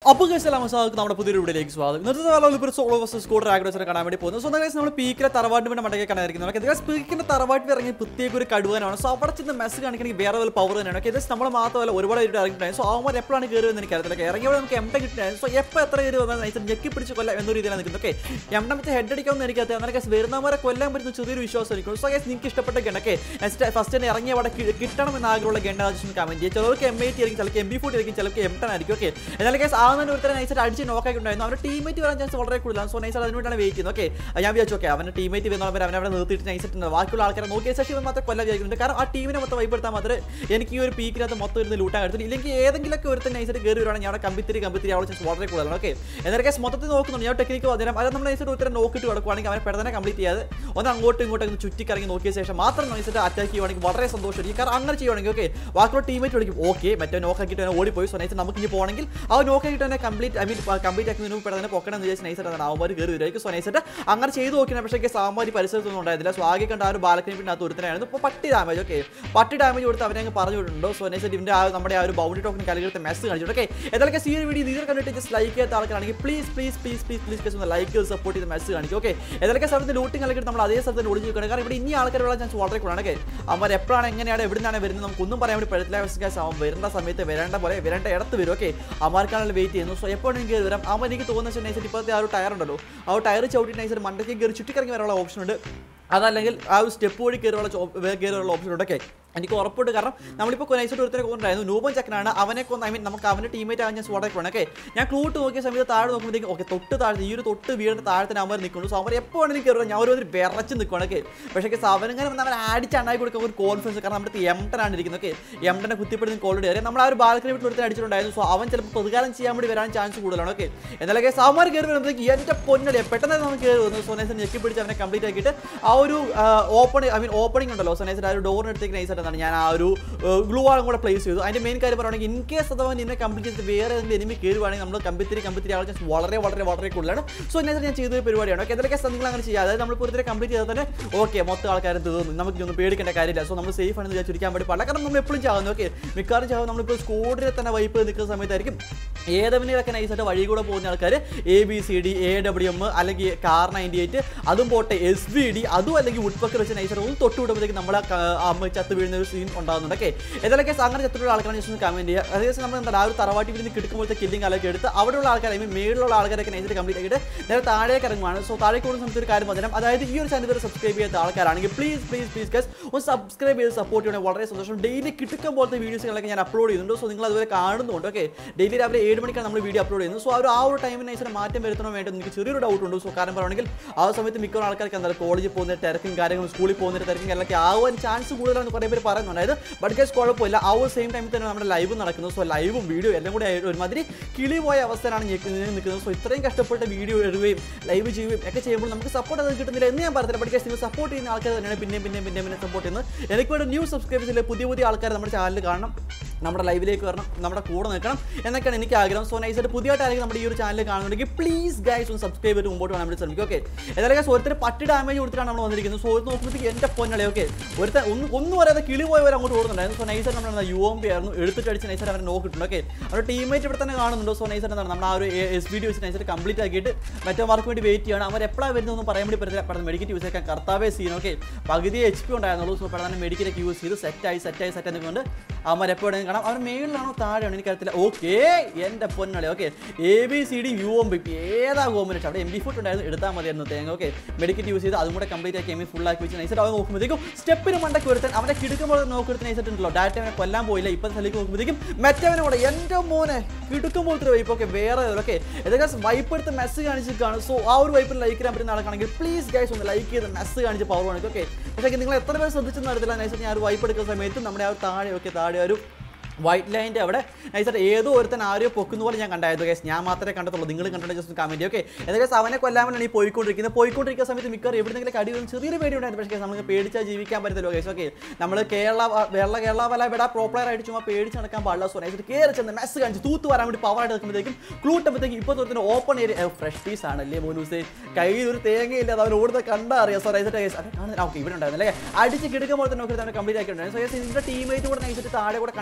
അപ്പോൾ കേസ് നമുക്ക് നമ്മുടെ പുതിയൊരു വീഡിയോയിലേക്ക് സ്വാഗതം ഇന്നത്തെ വേളയിൽ ഇപ്പോൾ സോളോ വേഴ്സസ് സ്കൂൾ ഡ്രാഗോസിനെ കാണാൻ വേണ്ടി പോകുന്നത് സ്വന്തം കേസ് നമ്മൾ പീക്കിലെ തറവാട്ട് വേണ്ടി മണ്ടയ്ക്ക് കാണാതിരിക്കുന്നത് നമുക്ക് ഏകദേശം പീക്കിന്റെ തറവാട്ടിൽ ഇറങ്ങി പ്രത്യേക ഒരു കടുവാനാണ് സോ അവിടെ ചെന്ന് മെസ്സ് കാണിക്കണമെങ്കിൽ വേറെ വല്ല പവർ തന്നെയാണ് ഏകദേശം നമ്മൾ മാത്രമല്ല ഒരുപാട് പേര് ഇറങ്ങിയിട്ടുണ്ടായിരുന്നു സോ അവന്മാർ എപ്പോഴാണ് കയറി വന്ന് എനിക്കറിയത്തില്ല ഇറങ്ങിയവിടെ നമുക്ക് എം കിട്ടുന്നത് സോ എപ്പോൾ എത്ര പേര് വന്നാൽ നൈസ് ഞെക്കി പിടിച്ച് കൊല്ലാം എന്നൊരു രീതിയിലാണ് നിൽക്കുന്നത് ഓക്കെ എം വെച്ച് ഹെഡ് അടിക്കാമെന്ന് എനിക്കറിയാം എന്നാൽ കേസ് വരുന്നവരെ കൊല്ലാൻ പറ്റുന്ന ചെറിയൊരു വിശ്വാസം എനിക്കുള്ളൂ സോ കേസ് നിങ്ങൾക്ക് ഇഷ്ടപ്പെട്ട ഗണ്ണൊക്കെ ഫസ്റ്റ് തന്നെ ഇറങ്ങിയ അവിടെ കി- കിട്ടണം എന്ന് ആഗ്രഹമുള്ള ഗണ്ണ കമന്റ് ചെയ്യുക ചിലർക്ക് എം എയ്റ്റി ആയിരിക്കും ചിലർക്ക് എം ബി ഫോർട്ടി ആയിരിക്കും ചിലർക്ക് എം ടെൻ ആയിരിക്കും ഓക്കെ എന്നാൽ കേസ് ആവുന്ന ഒരുത്തരം നൈസായിട്ട് അടിച്ച് നോക്കാക്കി ഉണ്ടായിരുന്നു അവരുടെ ടീമേറ്റ് വരാൻ ചാൻസ് വളരെ കൂടുതലാണ് സോ നൈസായിട്ട് അതിനുവേണ്ടിയാണ് വെയിറ്റ് ചെയ്യുന്നത് ഓക്കെ ഞാൻ വിചാരിച്ചു ഓക്കെ അവൻ്റെ ടീമേറ്റ് വരുന്നവർ അവനെ അവിടെ നിർത്തിയിട്ട് നൈസായിട്ട് ബാക്കിയുള്ള ആൾക്കാരെ നോക്കിയ ശേഷം ഇവൻ മാത്രം കൊല്ലം വിചാരിക്കുന്നുണ്ട് കാരണം ആ ടീമിനെ മൊത്തം വൈപ്പെടുത്താൻ മാത്രമേ എനിക്ക് ഈ ഒരു പീക്കിനകത്ത് മൊത്തം ഇരുന്ന് ലൂട്ടാൻ എടുത്തിട്ട് ഇല്ലെങ്കിൽ ഏതെങ്കിലുമൊക്കെ ഒരുത്തൻ നൈസായിട്ട് കയറി വരുവാണെങ്കിൽ ഞാൻ അവിടെ കമ്പിത്തിരി കമ്പിത്തിരി അവളെ ചാൻസ് വളരെ കൂടുതലാണ് ഓക്കെ എന്നാൽ കേസ് മൊത്തത്തിൽ നോക്കുന്നുണ്ട് ഞാൻ ടെക്നിക്ക് വന്നേരം അത് നമ്മൾ നൈസായിട്ട് ഒരുത്തരം നോക്കിയിട്ട് കിടക്കുവാണെങ്കിൽ അവനെ പെട്ടെന്ന് കംപ്ലീറ്റ് ചെയ്യാതെ ഒന്ന് അങ്ങോട്ടും ഇങ്ങോട്ടും ഒന്ന് ചുറ്റിക്കറങ്ങി നോക്കിയ ശേഷം മാത്രം നൈസായിട്ട് അറ്റാക്ക് ചെയ്യുവാണെങ്കിൽ വളരെ സന്തോഷമായിരിക്കും കാരണം അങ്ങനെ ചെയ്യുവാണെങ്കിൽ ഓക്കെ ബാക്കിയുള്ള ടീമേറ്റ് വിളിക്കും ഓക്കെ മറ്റേ നോക്കാക്കിയിട്ട് തന്നെ ഓടിപ്പോയി സോ നൈസ് നമുക്ക് ഇനി പോകണമെങ്കിൽ ആ നോക്കാക്കിയിട്ട് തന്നെ കംപ്ലീറ്റ് ഐ മീൻ കംപ്ലീറ്റ് ആക്കുന്നതിന് മുമ്പ് പെട്ടെന്ന് പൊക്കണം എന്ന് വിചാരിച്ച് നൈസായിട്ട് അവന്മാർ കയറി വരുമായിരിക്കും സോ നൈസായിട്ട് അങ്ങനെ ചെയ്ത് നോക്കിയാണ് പക്ഷേ സാമാരി പരിസരത്തൊന്നും ഉണ്ടായിരുന്നില്ല സോ ആകെ കണ്ട ആ ഒരു ബാലക്കണി പിന്നെ അത് ഒരുത്തനായിരുന്നു ഇപ്പോൾ പട്ടി ഡാമേജ് ഓക്കെ പട്ടി ഡാമേജ് കൊടുത്ത് അവനെ അങ്ങ് പറഞ്ഞു വിട്ടിട്ടുണ്ടോ സോ നൈസായിട്ട് ഇതിൻ്റെ ആ നമ്മുടെ ആ ഒരു ബൗണ്ടറി ടോക്കൺ കലകെടുത്ത മെസ്സ് കാണിച്ചിട്ട് ഓക്കെ ഏതൊക്കെ ഈ ഒരു വീഡിയോ ഇതിൽ കണ്ടിട്ട് ജസ്റ്റ് ലൈക്ക് ചെയ്യാത്ത ആൾക്കാരാണെങ്കിൽ please please please please please guys ഒന്ന് ലൈക്ക് സപ്പോർട്ട് ചെയ്ത് മെസ്സ് കാണിക്കും ഓക്കെ ഏതൊക്കെ സ്ഥലത്ത് ലൂട്ടിങ് കലകിട്ട് നമ്മൾ അതേ സ്ഥലത്ത് ഒളിഞ്ഞു നിൽക്കണം കാരണം ഇവിടെ ഇനി ആൾക്കാർ ഉള്ള ചാൻസ് വളരെ കൂടുതലാണ് ഓക്കെ അവർ എപ്പോഴാണ് എങ്ങനെയാണ് എവിടെ നിന്നാണ് വരുന്നത് നമുക്കൊന്നും പറയാൻ വേണ്ടി പറ്റത്തില്ല പക്ഷേ അവൻ വരേണ്ട സമയത്ത് വരേണ്ട പോലെ വരേണ്ട ഇടത്ത് വരും ഓക്കെ അമാർക്കാണെങ്കിൽ വെയിറ്റ് ചെയ്യുന്നു സോ എപ്പോഴും കയറി വരാം അവൻ എനിക്ക് തോന്നുന്ന നൈസായിട്ട് ഇപ്പോഴത്തെ ആ ഒരു ടയർ ഉണ്ടല്ലോ ആ ഒരു ടയർ ചവിട്ടി നൈസായിട്ട് മണ്ടയ്ക്ക് കയറി ചുറ്റിക്കിറങ്ങി വരാനുള്ള ഓപ്ഷൻ ഉണ്ട് അതല്ലെങ്കിൽ ആ ഒരു സ്റ്റെപ്പ് വഴി കയറിയുള്ള കയറിയുള്ള ഓപ്ഷൻ ഉണ്ട് ഓക്കെ എനിക്ക് ഉറപ്പുണ്ട് കാരണം നമ്മളിപ്പോൾ നൈസായിട്ട് ഒരുത്തരെ കൊണ്ടായിരുന്നു നൂപൻ ചക്കനാണ് അവനെ കൊന്ന് ഐ മീൻ നമുക്ക് അവൻ്റെ ടീമേറ്റ് ആകാൻ ഞാൻ വളരെ വേണം ഓക്കെ ഞാൻ ക്ലൂട്ട് നോക്കിയ സമയത്ത് താഴെ നോക്കുമ്പോഴത്തേക്കും ഓക്കെ തൊട്ട് താഴെ ഈ ഒരു തൊട്ട് വീടിൻ്റെ താഴത്തിന് അവർ നിൽക്കുന്നു സോ അവർ എപ്പോൾ വേണമെങ്കിലും കയറുക ഞാൻ ഒരു വിറച്ച് നിൽക്കുകയാണ് ഓക്കെ പക്ഷേ അവനിങ്ങനെ വന്ന് അവൻ അടിച്ച് അണ്ണായി കൊടുക്കാൻ ഒരു കോൺഫിഡൻസ് കാരണം നമ്മുടെ എംടനാണ് ഇരിക്കുന്നത് ഓക്കെ എംടനെ കുത്തിപ്പെടുന്ന കോൾഡ് അറിയാം നമ്മൾ ആ ഒരു ബാൽക്കണി വീട്ടിൽ ഒരുത്തരം അടിച്ചിട്ടുണ്ടായിരുന്നു സോ അവൻ ചിലപ്പോൾ പ്രതികാരം ചെയ്യാൻ വേണ്ടി വരാൻ ചാൻസ് കൂടുതലാണ് ഓക്കെ എന്നാലൊക്കെ സാമാർ കയറി വരുമ്പോഴത്തേക്ക് എൻ്റെ പൊന്നല്ലേ പെട്ടെന്ന് നമുക്ക് കയറി വന്നു സോനൈസൻ ഞെക്കി പിടിച്ച് അവനെ കംപ്ലീറ്റ് ആക്കിയിട്ട് ആ ഒരു ഓപ്പൺ ഐ മീൻ ഓപ്പണിംഗ് ഉണ്ടല്ലോ സോനൈസൻ ആ ഒരു ഡോറിനടുത്തേക്ക് നൈസായിട്ട് എന്താണ് ഞാൻ ആ ഒരു ഗ്ലൂ ആളും കൂടെ പ്ലേസ് ചെയ്തു അതിന്റെ മെയിൻ കാര്യം പറയുകയാണെങ്കിൽ ഇൻ കേസ് അഥവാ നിന്നെ കംപ്ലീറ്റ് ചെയ്ത് വേറെ ഏതെങ്കിലും എനിമി കയറുവാണെങ്കിൽ നമ്മൾ കമ്പിത്തിരി കമ്പിത്തിരി ആളെ ചാൻസ് വളരെ വളരെ വളരെ കൂടുതലാണ് സോ ഇതിനകത്ത് ഞാൻ ചെയ്ത ഒരു പരിപാടിയാണ് ഓക്കെ എന്തൊക്കെ നിങ്ങൾ അങ്ങനെ ചെയ്യുക അതായത് നമ്മൾ പുറത്തെ കംപ്ലീറ്റ് ചെയ്താൽ തന്നെ ഓക്കെ മൊത്തം ആൾക്കാരും തീർന്നു നമുക്ക് ഒന്നും പേടിക്കേണ്ട കാര്യമില്ല സോ നമ്മൾ സേഫ് ആണെന്ന് വിചാരിച്ചിരിക്കാൻ വേണ്ടി പാടില്ല കാരണം നമ്മൾ എപ്പോഴും ചാവുന്നു ഓക്കെ മിക്കവാറും ചാവും നമ്മളിപ്പോൾ സ്കോഡിനെ തന്നെ വൈപ്പ് നിൽക്കുന്ന സമയത്തായിരിക്കും ഏതെവിനെയൊക്കെ നൈസായിട്ട് വഴി കൂടെ പോകുന്ന ആൾക്കാർ A B C D A W M അല്ലെങ്കിൽ കാർ നയൻറ്റി എയ്റ്റ് അതും പോട്ടെ എസ് വി ഡി അതും അല്ലെങ്കിൽ വുഡ്പക്കർ വെച്ച് നൈസായിട്ട് ഒന്ന് തൊട്ട് വിടുമ്പോഴത്തേക്ക് നമ്മളെ അമ്മ ചത്ത് വീഴുന്ന ഒരു സീൻ ഉണ്ടാകുന്നുണ്ട് ഓക്കെ ഏതൊക്കെ അങ്ങനെ ചത്തുള്ള ആൾക്കാരാണ് ജസ്റ്റ് ഒന്ന് കമന്റ് ചെയ്യുക അതേസമയം നമ്മൾ എന്താ ആ ഒരു തറവാട്ടി വീടിന് കിടക്കുമ്പോഴത്തെ കില്ലിംഗ് അലൊക്കെ എടുത്ത് അവിടെയുള്ള ആൾക്കാർ ഐ മീൻ മേളിലുള്ള ആൾക്കാരൊക്കെ നൈസായിട്ട് കംപ്ലീറ്റ് ആക്കിയിട്ട് നേരെ താഴേക്ക് ഇറങ്ങുവാണ് സോ താഴേക്ക് കൂടുന്ന സമയത്ത് ഒരു കാര്യം പറഞ്ഞാൽ അതായത് ഈ ഒരു ചാനൽ വരെ സബ്സ്ക്രൈബ് ചെയ്യാത്ത ആൾക്കാരാണെങ്കിൽ പ്ലീസ് പ്ലീസ് പ്ലീസ് ഗസ് ഒന്ന് സബ്സ്ക്രൈബ് ചെയ്ത് സപ്പോർട്ട് ചെയ്യണേ വളരെ സന്തോഷം ഡെയിലി കിട്ടുന്ന പോലത്തെ വീഡിയോസുകളൊക്കെ ഞാൻ അപ്ലോഡ് ചെയ്യുന്നുണ്ട് സോ നിങ്ങൾ അതുവരെ കാണുന്നുണ്ട് ഓക്കെ ഡെയിലി രാവിലെ ഏഴ് മണിക്കാണ് നമ്മൾ വീഡിയോ അപ്ലോഡ് ചെയ്യുന്നത് സോ ആ ഒരു ആ ഒരു ടൈമിന് നൈസിന് മാറ്റം വരുത്തണോ വേണ്ടി എനിക്ക് ചെറിയൊരു ഡൗട്ട് ഉണ്ട് സോ കാരണം പറയുകയാണെങ്കിൽ ആ സമയത്ത് മിക്ക ആൾക്കാർക്ക് എന്താ കോളേജിൽ പോകുന്ന തിരക്കും കാര്യങ്ങളും സ്കൂളിൽ പോകുന്ന തിരക്കും കാര്യങ്ങളൊക്കെ ആവാൻ ചാൻസ് കൂടുതലാണെന്ന് കുറേ പേര് പറയുന്നുണ്ട് അതായത് ബട്ട് കേസ് കുഴപ്പമില്ല ആ ഒരു സെയിം ടൈമിൽ തന്നെ നമ്മുടെ ലൈവ് നടക്കുന്നത് സോ ലൈവും വീഡിയോ എല്ലാം കൂടി ആയിട്ട് ഒരുമാതിരി കിളി പോയ അവസ്ഥയിലാണ് ഞെക്കുന്നത് നിൽക്കുന്നത് സോ ഇത്രയും കഷ്ടപ്പെട്ട് വീഡിയോ ഇടുകയും ലൈവ് ചെയ്യുകയും ഒക്കെ ചെയ്യുമ്പോൾ നമുക്ക് സപ്പോർട്ട് അത് കിട്ടുന്നില്ല എന്ന് ഞാൻ പറഞ്ഞില്ല ബട്ട് കേസ് നിങ്ങൾ സപ്പോർട്ട് ചെയ്യുന്ന ആൾക്കാർ തന്നെയാണ് പിന്നെയും പിന്നെയും പിന്നെയും പിന്നെ സപ്പോർട്ട് ചെയ്യുന്നത് എനിക്ക് വേണ്ടി ന്യൂ സബ്സ്ക്രൈബേഴ്സിലെ പുതിയ പുതിയ ആൾക്കാർ നമ്മുടെ ചാനൽ കാണണം നമ്മുടെ ലൈവിലേക്ക് വരണം നമ്മുടെ കൂടെ നിൽക്കണം എന്നൊക്കെയാണ് എനിക്ക് ആഗ്രഹം സോ നൈസായിട്ട് പുതിയതായിട്ടായിരിക്കും നമ്മുടെ ഈ ഒരു ചാനൽ കാണുന്നുണ്ടെങ്കിൽ പ്ലീസ് ഗൈസ് ഒന്ന് സബ്സ്ക്രൈബ് ചെയ്ത് മുമ്പോട്ട് പോകാൻ വേണ്ടി ശ്രമിക്കും ഓക്കെ ഏതായാലും ഒരുത്തർ പട്ടി ഡാമേജ് കൊടുത്തിട്ടാണ് നമ്മൾ വന്നിരിക്കുന്നത് സോ ഇത് നോക്കുമ്പോഴത്തേക്ക് എൻ്റെ പൊന്നളെ ഓക്കെ ഒരുത്തൻ ഒന്ന് ഒന്നും പറയാതെ കിളി പോയവർ അങ്ങോട്ട് ഓടുന്നുണ്ടായിരുന്നു സോ നൈസായിട്ട് നമ്മൾ യു എം പി ആയിരുന്നു എടുത്തിട്ട് അടിച്ച് നൈസായിട്ട് അവരെ നോക്കിയിട്ടുണ്ട് ഓക്കെ അവരുടെ ടീമേറ്റ് ഇവിടെ തന്നെ കാണുന്നുണ്ടോ സോ നൈസായിട്ട് എന്താണ് നമ്മൾ ആ ഒരു എസ് വി ഡി വെച്ച് നൈസായിട്ട് കംപ്ലീറ്റ് ആക്കിയിട്ട് മറ്റേ മാർക്ക് വേണ്ടി വെയിറ്റ് ചെയ്യണം അവർ എപ്പോഴാണ് വരുന്നതെന്ന് പറയാൻ വേണ്ടി പറ്റില്ല പെട്ടെന്ന് മെഡിക്കറ്റ് യൂസ് ചെയ്യാൻ കർത്താവേ സീൻ ഓക്കെ പകുതി എച്ച് പി ഉണ്ടായിരുന്നുള്ളൂ സോ പെട്ടെന്ന് മെഡിക്കറ്റൊക്കെ യൂസ് ചെയ്ത് സെറ്റായി സെറ്റായി സെറ്റ് ആയതുകൊണ്ട് അവന്മാർ എപ്പോഴും കാണാം അവർ മേളിലാണോ താഴെയാണോ എനിക്കറിയത്തില്ല ഓക്കെ എൻ്റെ പൊന്നളെ okay A B C D U M B P ഏതാ കോമ്പിനേഷൻ അവിടെ എം ബി ഫുഡ് ഉണ്ടായിരുന്നു എടുത്താൽ മതിയായിരുന്നു തേങ്ങ ഓക്കെ മെഡിക്കറ്റ് യൂസ് ചെയ്ത് അതും കൂടെ കംപ്ലീറ്റ് ആക്കി എം ഫുൾ ആക്കി വെച്ച് നൈസായിട്ട് അവൻ നോക്കുമ്പോഴത്തേക്കും സ്റ്റെപ്പിന് മണ്ടക്ക് ഒരുത്തൻ അവനെ കിടക്കുമ്പോൾ നോക്കിയെടുത്ത് നൈസായിട്ടുണ്ടല്ലോ ഡാറ്റ അവനെ കൊല്ലാൻ പോയില്ല ഇപ്പം സ്ഥലത്തേക്ക് നോക്കുമ്പോഴത്തേക്കും മറ്റവനെ കൂടെ എൻ്റെ മോനെ കിടക്കുമ്പോഴത്തെ വൈപ്പ് ഓക്കെ വേറെ ഓക്കെ ഏതൊക്കെ വൈപ്പ് എടുത്ത് മെസ്സ് കാണിച്ചിട്ടാണ് സോ ആ ഒരു വൈപ്പിൽ ലൈക്ക് ചെയ്യാൻ പറ്റുന്ന ആൾക്കാണെങ്കിൽ പ്ലീസ് ഗൈസ് ഒന്ന് ലൈക്ക് ചെയ്ത് മെസ്സ് കാണിച്ച് പവർ കാണിക്കും ഓക്കെ പക്ഷേ നിങ്ങൾ എത്ര പേര് ശ്രദ്ധിച്ചെന്ന് അറിയത്തില്ല നൈസായിട്ട് ഞാൻ ഒരു വൈപ്പ് എടുക്കുന്ന സമയത്ത് നമ്മുടെ ആ ഒരു താഴെ ഒക്കെ താഴെ ഒരു വൈറ്റ് ലൈൻ്റെ അവിടെ നൈസായിട്ട് ഏതോ ഒരുത്തൻ ആരെയോ പൊക്കുന്ന പോലെ ഞാൻ കണ്ടായിരുന്നു കേസ് ഞാൻ മാത്രമേ കണ്ടിട്ടുള്ളൂ നിങ്ങൾ കണ്ടിട്ട് ജസ്റ്റ് കമൻറ്റ് ഓക്കെ ഏതൊക്കെ അവനെ കൊല്ലാൻ വേണ്ടിയാണ് ഈ പോയിക്കൊണ്ടിരിക്കുന്നത് പോയിക്കൊണ്ടിരിക്കുന്ന സമയത്ത് മിക്കവാറും എവിടെയെങ്കിലും കടി വന്ന് ചെറിയൊരു പേടി ഉണ്ടായിരുന്നു പക്ഷേ നമുക്ക് പേടിച്ചാൽ ജീവിക്കാൻ പറ്റത്തില്ലോ കേസ് ഓക്കെ നമ്മൾ കേരള വെള്ള കേരള വല വിട പ്രോപ്പർ ആയിട്ട് ചുമ്മാ പേടിച്ച് നടക്കാൻ പാടില്ല സോ നൈസായിട്ട് കയറി ചെന്ന് മെസ്സ് കാണിച്ച് തൂത്ത് വരാൻ വേണ്ടി പവർ ആയിട്ട് നിൽക്കുമ്പോഴത്തേക്കും ക്ലൂട്ടുമ്പോഴത്തേക്കും ഇപ്പോൾ തോന്നുന്ന ഓപ്പൺ ഏരിയ ഫ്രഷ് പീസ് ആണല്ലേ മോനൂസേ കയ്യിൽ ഒരു തേങ്ങയില്ല അത് അവൻ ഓടുന്ന കണ്ടാ അറിയാം സോ നൈസായിട്ട് കേസ് അതെ കാണുന്നില്ല ഓക്കെ ഇവിടെ ഉണ്ടായിരുന്നു അല്ലേ അടിച്ച് കിടക്കുമ്പോൾ തന്നെ നോക്കി തന്നെ കംപ്ലീറ്റ് ആക്കിയിട്ടുണ്ടായിരുന്നു സോ യെസ് ഇതിൻ്റെ ടീമേറ്റ് കൂടെ നൈസായിട്ട് താഴെ കൂടെ കണ്ടായിരുന്നു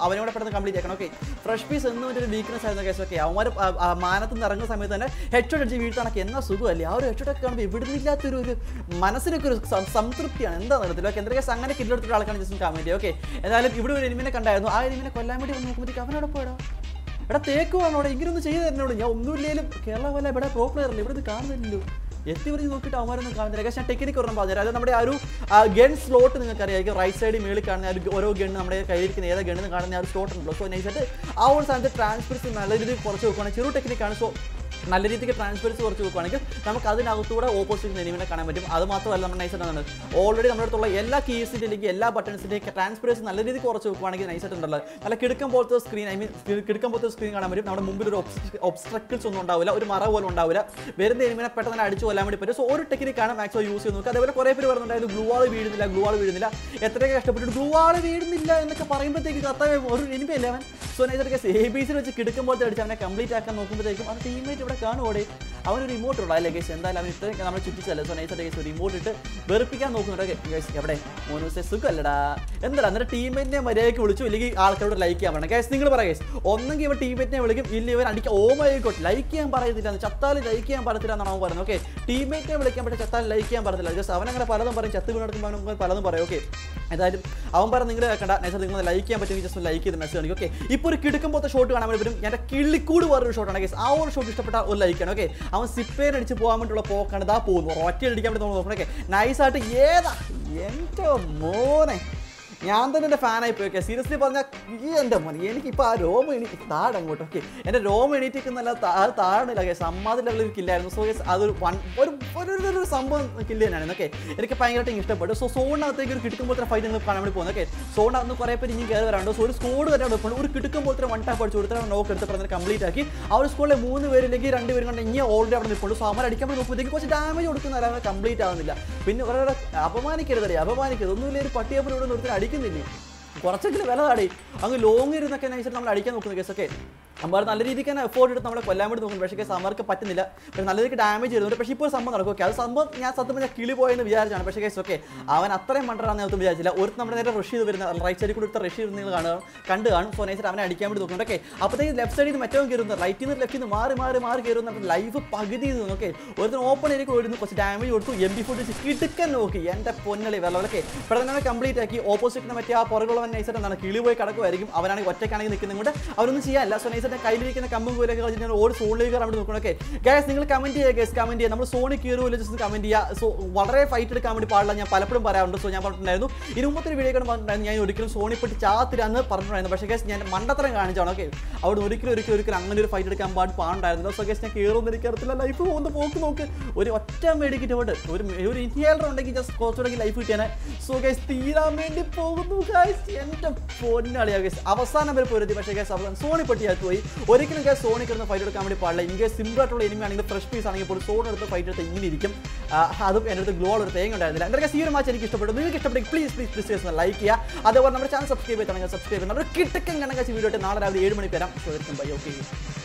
അവനെ കൂടെ പെട്ടെന്ന് കംപ്ലീറ്റ് ആക്കണം ഓക്കെ ഫ്രഷ് പീസ് എന്ന് ഒരു വീക്ക്നെസ് ആയിരുന്നു കേസ് ഓക്കെ അവന്മാർ മാനത്ത് നിന്ന് ഇറങ്ങുന്ന സമയത്ത് തന്നെ ഹെഡ്ഷോട്ട് അടിച്ച് വീഴ്ത്താണൊക്കെ എന്നാ സുഖമല്ലേ ആ ഒരു ഹെഡ്ഷോട്ടൊക്കെ കാണുമ്പോൾ ഇവിടുന്നില്ലാത്തൊരു ഒരു മനസ്സിനൊക്കെ ഒരു സം- സംതൃപ്തിയാണ് എന്താ നടത്തില്ല ഓക്കെ എന്തൊക്കെ അങ്ങനെ കില്ലെടുത്തിട്ട് ആൾക്കാണ് ജസ്റ്റ് കമൻറ്റ് ഓക്കെ എന്തായാലും ഇവിടെ ഒരു എനിമിനെ കണ്ടായിരുന്നു ആ എനിമിനെ കൊല്ലാൻ വേണ്ടി വന്ന് നോക്കുമ്പോഴത്തേക്ക് അവനോട് പോയടാ എടാ തേക്കുവാണോ അവിടെ ഇങ്ങനൊന്നും ചെയ്തു തരുന്നോട് ഞാൻ ഒന്നുമില്ലേലും കേരള പോലെ ഇവിടെ പ്രോ പ്ലെയർ അല്ലേ ഇവിടെ ഇത് കാണുന്നില്ലല്ലോ എത്തി പറഞ്ഞ് നോക്കിയിട്ട് അവന്മാരൊന്നും കാണുന്നില്ല പക്ഷേ ഞാൻ ടെക്നിക്ക് ഒരെണ്ണം പറഞ്ഞുതരാം അത് നമ്മുടെ ആ ഒരു ഗൺ സ്ലോട്ട് നിങ്ങൾക്ക് അറിയാം റൈറ്റ് സൈഡിൽ മേളിൽ കാണുന്ന ആ ഒരു ഓരോ ഗണ്ണ് നമ്മുടെ കയ്യിലിരിക്കുന്ന ഏതാ ഗണ്ണ് കാണുന്ന ആ ഒരു സ്ലോട്ട് ഉണ്ടല്ലോ സോ നൈസായിട്ട് ആ ഒരു സാധനത്തെ ട്രാൻസ്പെറൻസി നല്ല രീതിയിൽ കുറച്ച് വെക്കുവാണെങ്കിൽ ചെറു ടെക്നിക്കാണ് സോ നല്ല രീതിക്ക് ട്രാൻസ്പെറൻസി കുറച്ച് വെക്കുവാണെങ്കിൽ നമുക്ക് അതിനകത്തൂടെ ഓപ്പോസിറ്റ് എനിമിനെ കാണാൻ പറ്റും അത് മാത്രമല്ല നമ്മുടെ നൈസായിട്ട് എന്താണ് ഓൾറെഡി നമ്മുടെ അടുത്തുള്ള എല്ലാ കീസിൻ്റെ അല്ലെങ്കിൽ എല്ലാ ബട്ടൺസിൻ്റെയും ട്രാൻസ്പെറൻസി നല്ല രീതിക്ക് കുറച്ച് വെക്കുവാണെങ്കിൽ നൈസായിട്ട് ഉണ്ടല്ലോ നല്ല കിടക്കം പോലത്തെ സ്ക്രീൻ ഐ മീൻ കിടക്കം പോലത്തെ സ്ക്രീൻ കാണാൻ പറ്റും നമ്മുടെ മുമ്പിൽ ഒരു ഒബ്സ്ട്രക്കിൾസ് ഒന്നും ഉണ്ടാവില്ല ഒരു മറ പോലും ഉണ്ടാവില്ല വരുന്ന എനിമിനെ പെട്ടെന്ന് തന്നെ അടിച്ചു കൊല്ലാൻ വേണ്ടി പറ്റും സോ ഒരു ടെക്നിക്കാണ് മാക്സിമം യൂസ് ചെയ്ത് നോക്കുക അതേപോലെ കുറേ പേര് പറയുന്നുണ്ടായിരുന്നു ഗ്ലൂ ആൾ വീഴുന്നില്ല ഗ്ലൂ ആൾ വീഴുന്നില്ല എത്രയൊക്കെ കഷ്ടപ്പെട്ടിട്ട് ഗ്ലൂ ആൾ വീഴുന്നില്ല എന്നൊക്കെ പറയുമ്പോഴത്തേക്ക് കത്തായ ഒരു എനിമി അല്ലേ അവൻ സോ നൈസർക്ക് എ ബി സിൽ വെച്ച് കിടക്കുമ്പോഴത്തെ അടിച്ച് അവനെ കംപ്ലീറ്റ് ആക്കാൻ നോക്കുമ്പോഴത്തേക്കും അത് ടീമേറ്റ് ഇവിടെ കാണുവോടെ അവനൊരു റിമോട്ട് ഉള്ള അല്ലേ ഗേസ് എന്തായാലും അവൻ ഇത്രയും നമ്മൾ ചുറ്റിച്ചല്ലേ സോ നൈസായിട്ട് ഗേസ് റിമോട്ട് ഇട്ട് വെറുപ്പിക്കാൻ നോക്കുന്നുണ്ട് ഗേസ് എവിടെ മോനൂസെ സുഖമല്ലടാ എന്താ എന്നിട്ട് ടീമേറ്റിനെ മര്യാദയ്ക്ക് വിളിച്ചു ഇല്ലെങ്കിൽ ആൾക്കാരോട് ലൈക്ക് ചെയ്യാൻ പറയണം ഗേസ് നിങ്ങൾ പറയാം ഗേസ് ഒന്നെങ്കിൽ ഇവൻ ടീമേറ്റിനെ വിളിക്കും ഇല്ല ഇവൻ അടിക്കാൻ ഓ മൈ ഗോഡ് ലൈക്ക് ചെയ്യാൻ പറയത്തില്ല ചത്താലും ലൈക്ക് ചെയ്യാൻ പറയത്തില്ല എന്നാണ് അവൻ പറയുന്നത് ഓക്കെ ടീമേറ്റിനെ വിളിക്കാൻ പറ്റും ചത്താലും ലൈക്ക് ചെയ്യാൻ പറയത്തില്ല ജസ്റ്റ് അവൻ അങ്ങനെ പലതും പറയും ചത്ത് വീണെടുക്കുമ്പോൾ അവൻ പലതും പറയും ഓക്കെ ഏതായാലും അവൻ പറഞ്ഞ നിങ്ങൾ കേൾക്കണ്ട നൈസർ നിങ്ങൾ ലൈക്ക് ചെയ്യാൻ പറ്റുമെങ്കിൽ ജസ്റ്റ് ലൈക്ക് ചെയ്ത് മെസ്സേജ് കാണിക്കും ഓക്കെ ഇപ്പോൾ ഒരു കിടക്കുമ്പോഴത്തെ ഷോട്ട് കാണാൻ വേണ്ടി പറ്റും എൻ്റെ കിള്ളിക്കൂട് വേറൊരു ഷോട്ടാണ് ഗേസ് ആ ഒരു ഷോട്ട് ഇഷ്ടപ്പെട്ട ഒരു ലൈക്ക് ആണ് ഓക്കെ അവൻ സിപ്പേൻ അടിച്ച് പോകാൻ വേണ്ടിയുള്ള പോക്കാണ് ഇതാ പോകുന്നു ഒറ്റ അടിക്കാൻ വേണ്ടി നമ്മൾ നോക്കണം ഓക്കെ നൈസായിട്ട് ഏതാ എൻ്റെ മോനെ ഞാൻ തന്നെ എൻ്റെ ഫാനായി പോയി ഓക്കെ സീരിയസ്ലി പറഞ്ഞാൽ ഈ എൻ്റെ മോനെ എനിക്കിപ്പോൾ ആ രോമ എണീറ്റ് താഴെ അങ്ങോട്ട് ഓക്കെ എൻ്റെ രോമ എണീറ്റിക്കുന്നല്ല അത് താഴണില്ല ഓക്കെ സമ്മാതി ലെവലിൽ കില്ലായിരുന്നു സോ യെസ് അതൊരു വൺ ഒരു ഒരു ഒരു- ഒരു സംഭവം കില്ല് തന്നെയാണ് ഓക്കെ എനിക്ക് ഭയങ്കരമായിട്ട് ഇഷ്ടപ്പെട്ടു സോ സോണിനകത്തേക്ക് ഒരു കിട്ടുമ്പോൾ ഫൈറ്റ് നിങ്ങൾ കാണാൻ വേണ്ടി പോകുന്നത് ഓക്കെ സോണിനകത്ത് കുറേ പേര് ഇനി കയറി വരാണ്ട് സോ ഒരു സ്കോഡ് വരെ വെക്കുന്നു ഒരു കിട്ടുമ്പോൾ വൺ ടാപ്പ് അടിച്ചു കൊടുത്തിട്ട് നോക്ക് എടുത്ത് പറഞ്ഞ് കംപ്ലീറ്റ് ആക്കി ആ ഒരു സ്കോഡിലെ മൂന്ന് പേരില്ലെങ്കിൽ രണ്ട് പേരും കൊണ്ട് ഇനി ഓൾറെഡി അവിടെ നിൽപ്പുള്ളൂ സോ അവർ അടിക്കാൻ വേണ്ടി നോക്കുമ്പോഴത്തേക്ക് കുറച്ച് ഡാമേജ് കൊടുക്കുന്ന അല്ലാതെ കംപ്ലീറ്റ് ആവുന്നില്ല പിന്നെ ഒരാളെ അപമാനിക്കരുതല്ലേ അപമാനിക്കരുത് ഒന്നുമില്ല ഒരു പട്ടിയപ്പൻ ഇവിടെ നിർത്തി അടിക്കുന്നില്ലേ കുറച്ചെങ്കിലും വില താടി അങ്ങ് ലോങ് ഇരുന്നൊക്കെ നൈസായിട്ട് നമ്മൾ അടിക്കാൻ നോക്കുന്ന കേസൊക്കെ അമ്മാർ നല്ല രീതിക്ക് തന്നെ എഫോർട്ട് എടുത്ത് നമ്മളെ കൊല്ലാൻ വേണ്ടി നോക്കുന്നു പക്ഷേ കേസ് അമ്മർക്ക് പറ്റുന്നില്ല പക്ഷേ നല്ല രീതിക്ക് ഡാമേജ് ചെയ്യുന്നുണ്ട് പക്ഷേ ഇപ്പോൾ ഒരു സംഭവം നടക്കും ഓക്കെ അത് സംഭവം ഞാൻ സത്യം പറഞ്ഞാൽ കിളി പോയെന്ന് വിചാരിച്ചാണ് പക്ഷേ കേസ് ഓക്കെ അവൻ അത്രയും മണ്ടറാന്ന് ഞാൻ വിചാരിച്ചില്ല ഒരു നമ്മുടെ നേരെ റഷ് ചെയ്ത് വരുന്ന റൈറ്റ് സൈഡിൽ കൂടി എടുത്ത റഷ് ചെയ്ത് നിങ്ങൾ കാണുക കണ്ട് കാണും സോ നൈസായിട്ട് അവനെ അടിക്കാൻ വേണ്ടി നോക്കുന്നുണ്ട് ഓക്കെ അപ്പോഴത്തേക്ക് ലെഫ്റ്റ് സൈഡിൽ നിന്ന് മറ്റോ കയറുന്നു റൈറ്റിൽ നിന്ന് ലെഫ്റ്റിൽ നിന്ന് മാറി മാറി മാറി കയറുന്ന ലൈഫ് പകുതി നിന്ന് ഓക്കെ ഒരുത്തിന് ഓപ്പൺ ഏരിയ വരുന്നു കുറച്ച് ഡാമേജ് കൊടുത്തു എം ബി ഫുഡ് കിടുക്കൻ നോക്കി എൻ്റെ പൊന്നളി വെള്ളമൊക്കെ പെട്ടെന്ന് കംപ്ലീറ്റ് ആക്കി ഓപ്പോസിറ്റിന് മറ്റേ ആ പുറകുള്ളവൻ നൈസായിട്ട് എന്താണ് കിളി പോയി കിടക്കുമായിരിക്കും അവനാണെങ്കിൽ ഒറ്റയ്ക്കാണെങ്കിൽ നിൽക്കുന്നത് കൊണ്ട് അവരൊന്നും ചെയ്യാല്ല സോ നൈസായിട്ട് കയ്യിലിരിക്കുന്ന കമ്പും കോലൊക്കെ കളിച്ചിട്ട് ഓടി സോണിലേക്ക് അവിടെ നോക്കണം ഓക്കെ ഗൈസ് നിങ്ങൾ കമന്റ് ചെയ്യുക ഗൈസ് കമന്റ് ചെയ്യുക നമ്മൾ സോണി കയറുമല്ലോ ജസ്റ്റ് കമന്റ് ചെയ്യുക സോ വളരെ ഫൈറ്റ് എടുക്കാൻ വേണ്ടി പാടില്ല ഞാൻ പലപ്പോഴും പറയാറുണ്ട് സോ ഞാൻ പറഞ്ഞിട്ടുണ്ടായിരുന്നു ഇനി മുമ്പത്തെ വീഡിയോ ഒക്കെ പറഞ്ഞിട്ടുണ്ടായിരുന്നു ഞാൻ ഒരിക്കലും സോണി പെട്ടി ചാത്തിരാന്ന് പറഞ്ഞിട്ടുണ്ടായിരുന്നു പക്ഷേ ഗൈസ് ഞാൻ മണ്ടത്തരം കാണിച്ചാണ് ഓക്കെ അവിടെ ഒരിക്കലും ഒരിക്കലും ഒരിക്കലും അങ്ങനെ ഒരു ഫൈറ്റ് എടുക്കാൻ പാട് പാടുണ്ടായിരുന്നില്ല സോ ഗൈസ് ഞാൻ കയറുമെന്ന് എനിക്കറിയത്തില്ല ലൈഫ് പോകുന്ന പോക്ക് നോക്ക് ഒരു ഒറ്റ മേടിക്കിട്ട് പോട്ട് ഒരു ഒരു ഇൻഹിയലർ ഉണ്ടെങ്കിൽ ജസ്റ്റ് കുറച്ചുകൂടെ ലൈഫ് കിട്ടിയാൽ സോ ഗൈസ് തീരാൻ വേണ്ടി പോകുന്നു ഗൈസ് എൻ്റെ പൊന്നാളിയാ ഗൈസ് അവസാനം വരെ പൊരുതി പക്ഷേ ഗൈസ് അവസാനം സോണി പെട്ടിയാക്കി പോയി ഒരിക്കലും ഗൈസ് സോണി കിടന്ന് ഫൈറ്റ് എടുക്കാൻ വേണ്ടി പാടില്ല ഇൻ കേസ് സിമ്പിൾ ആയിട്ടുള്ള എനിമി ആണെങ്കിൽ ഫ്രഷ് പീസ് ആണെങ്കിൽ പോലും സോൺ എടുത്ത് ഫൈറ്റ് എടുത്ത് ഇങ്ങനെ ഇരിക്കും ആ, അതും എൻ്റെ അടുത്ത് ഗ്ലോ ഒരു തേങ്ങ ഉണ്ടായിരുന്നില്ല എന്തായാലും ഈ ഒരു മാച്ച് എനിക്ക് ഇഷ്ടപ്പെട്ടു നിങ്ങൾക്ക് ഇഷ്ടപ്പെട്ടെങ്കിൽ പ്ലീസ് പ്ലീസ് പ്ലീസ് ചെയ്യുന്ന ലൈക്ക് ചെയ്യുക അതേപോലെ നമ്മുടെ ചാനൽ സബ്സ്ക്രൈബ് ചെയ്താണെങ്കിൽ സബ്സ്ക്രൈബ് ചെയ്യുന്നത് കിട്ടക്കൻ കണക്കാച്ച് വീഡിയോ നാളെ രാവിലെ ഏഴ് മണിക്ക് വരാം സോ ബൈ ഓക്കെ